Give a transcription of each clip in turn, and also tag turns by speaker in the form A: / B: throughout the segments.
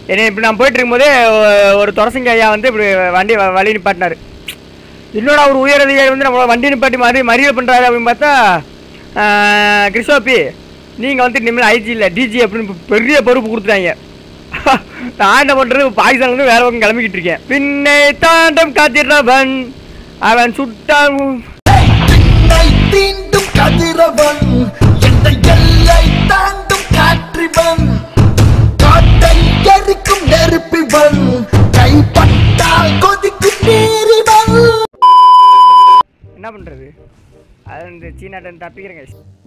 A: என்ன இப்படி நான் போயிட்டு இருக்கும்போதே ஒ- ஒரு துரசிங்க ஐயா வந்து இப்படி வண்டி வ- வழி நிப்பாட்டினாரு என்னோட ஒரு உயர் அதிகாரி வந்து நம்ம வண்டி நிப்பாட்டி மாதிரி மறியல் பண்ணுறாரு அப்படின்னு பார்த்தா ஆஹ், கிறிஸ்டோபி நீங்கள் வந்து இனிமேல் ஐஜி இல்லை டிஜி அப்படின்னு பெரிய பொறுப்பு கொடுத்துட்டாங்க நான் என்ன பண்ணுறது பாகிஸ்தான்லேருந்து வேற பக்கம் கிளம்பிக்கிட்டு இருக்கேன் பின்னை தாண்டம் காத்திடுறவன் அவன் சுட்டான்
B: என்னை தீண்டும் கதிரவன் எந்த எல்லை தாண்டும் காற்றிவன் காட்டை எரிக்கும் நெருப்பிவன் கைப்பட்டால் கொதிக்கும் நீரிவன்
A: என்ன பண்ணுறது அது இந்த சீனாட்ட தப்பிக்கிறேங்க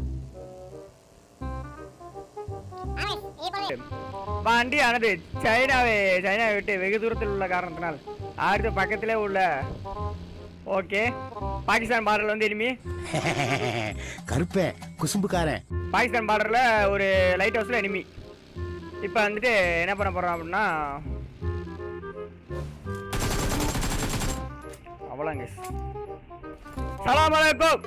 A: வண்டி ஆனது சைனாவை சைனாவை விட்டு வெகு தூரத்தில் உள்ள காரணத்தினால் அடுத்த பக்கத்திலே உள்ள ஓகே பாகிஸ்தான் பார்டர்ல வந்து இனிமே
C: கருப்பேன் குசும்புக்காரன்
A: பாகிஸ்தான் பார்டர்ல ஒரு லைட் ஹவுஸ்ல எனிமி இப்போ வந்துட்டு என்ன பண்ண போறோம் அப்படின்னா அவ்வளோங்க சலாம் அலைக்கும்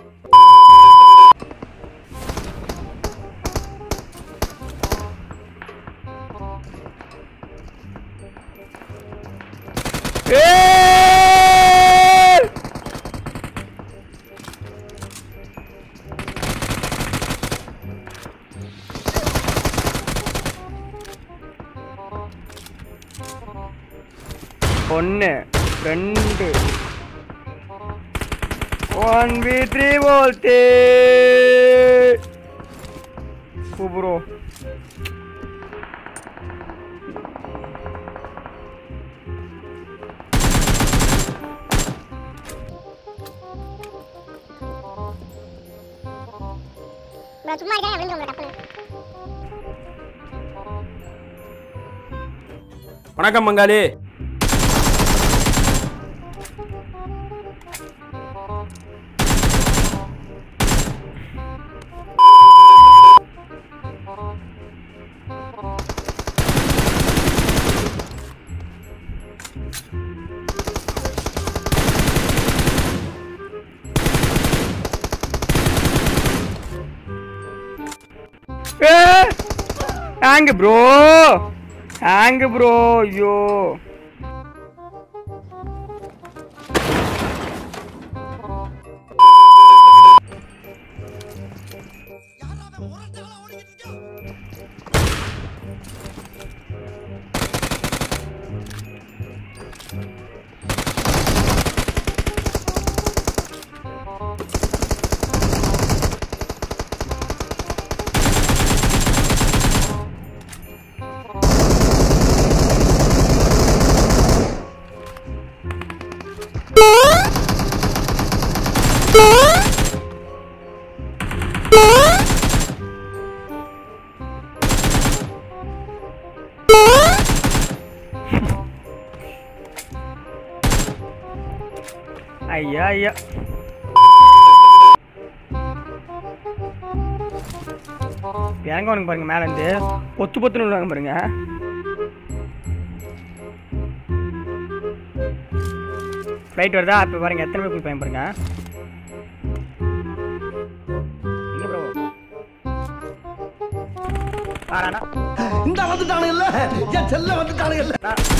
A: ஏய்! ஒன்று ரெண்டு one V three volt bro
D: bro சும்மா இருக்கேன் விழுந்து உங்க டப்புனு
E: வணக்கம் பங்காளி
A: ஹேங்கு ப்ரோ ஹேங்கு ப்ரோ ஐயோ ஐயா ஐயா இறங்கவனுக்கு பாருங்க மேல இருந்து பொத்து பொத்துன்னு விழுவாங்க பாருங்க ஃப்ளைட் வருதா இப்போ பாருங்க எத்தனை பேர் குளிப்பாங்க பாருங்க எங்க ப்ரோ பாரானா
B: இந்த வந்துட்டானுங்கல்ல என் செல்ல வந்துட்டானுங்கல்ல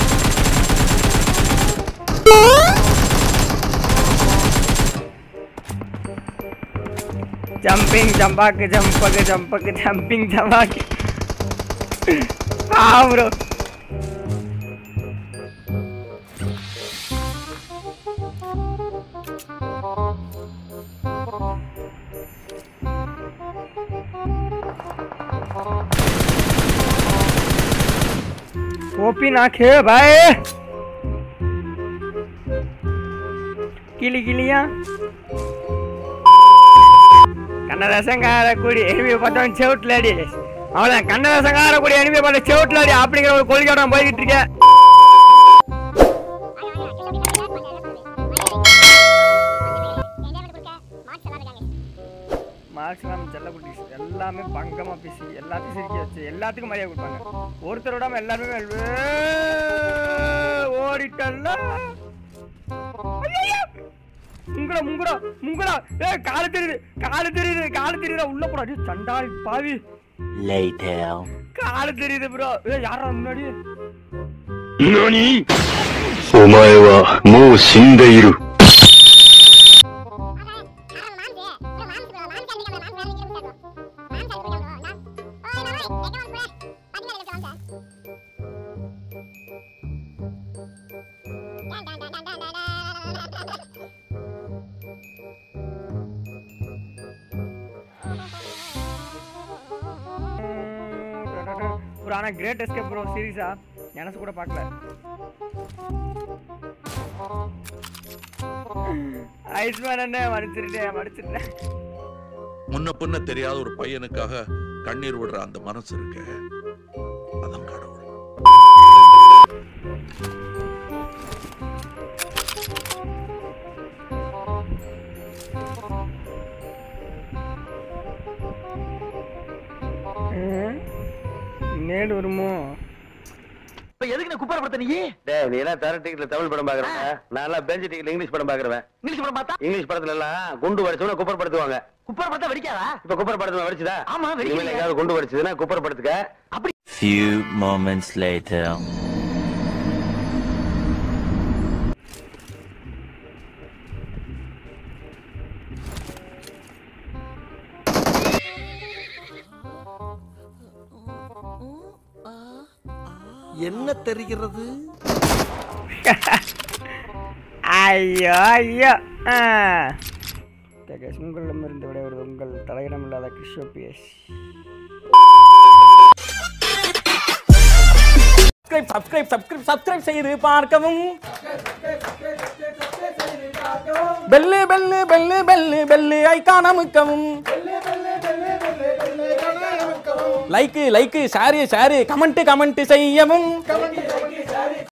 A: ஜம்பிங் ஜம்பாக்கு ஜம்பக்கு ஜம்பக்கு ஜம்பிங் ஜம்பாக்கு ஆ ப்ரோ ओपी ना खे भाई கிளி கிளியா கண்ணதாசங்கார கூடி எனிமையை பார்த்தவன் செவுட்டில் அடி அவ்வளோதான் கண்ணதாசங்கார கூடி எனிமையை பார்த்த செவுட்டில் அடி அப்படிங்கிற ஒரு கொள்கையோட நான் போய்கிட்டு இருக்கேன் மார்க்ஸ்லாம் செல்லக்குட்டி எல்லாமே பங்கமாக பேசி எல்லாத்தையும் சிரிக்க வச்சு எல்லாத்துக்கும் மரியாதை கொடுப்பாங்க ஒருத்தர் விடாம எல்லாருமே "ஏய், ஓடிட்டல்ல ஐயையோ! முங்குடா முங்குடா முங்குடா ஏ காலு தெரியுது காலு தெரியுது காலு தெரியுதா உள்ள போடா டேய், சண்டாளி பாவி
C: Later.
A: காலு தெரியுது ப்ரோ ஏ யாரா முன்னாடி
E: 何お前はもう死んでいる。
A: ஒரு ஆனால் கிரேட் எஸ்கேப் ப்ரோ சீரியஸா நினச்சி கூட பார்க்கல ஐஸ்மேன் என்ன மடிச்சிருட்டேன் மடிச்சிருட்டேன்
F: முன்ன பின்ன தெரியாத ஒரு பையனுக்காக கண்ணீர் விடுற அந்த மனசு இருக்கு அதான் கடவுள்
A: நேடு வருமோ
B: இப்ப எதுக்கு நான் குப்பாரப்படுத்த நீ
G: டேய் நீ எல்லாம் தர டிக்கெட்ல தமிழ் படம் பாக்குறவன் நான் எல்லாம் பெஞ்ச் டிக்கெட்ல இங்கிலீஷ் படம் பாக்குறவன்
B: இங்கிலீஷ் படம் பார்த்தா
G: இங்கிலீஷ் படத்துல எல்லாம் குண்டு வடிச்சவன குப்பர் படுத்துவாங்க
B: குப்பாரப்படுத்த வெடிக்காதா
G: இப்ப குப்பர் படத்துல வடிச்சுதா
B: ஆமா, வெடிக்கலையே.
G: இனிமேல் எங்கேயாவது குண்டு வடிச்சதுன்னா குப்பர் படுத்துக்க
H: Few moments later.
B: என்ன தெரிகிறது
A: ஐயோ ஐயோ ஆ guys, உங்களிடமிருந்து விடைபெறுவது உங்கள் தலையிடம் இல்லாத Christo P S
I: subscribe subscribe subscribe subscribe செய்து பார்க்கவும் bell bell bell bell bell icon அமுக்கவும் like like share share comment comment செய்யவும்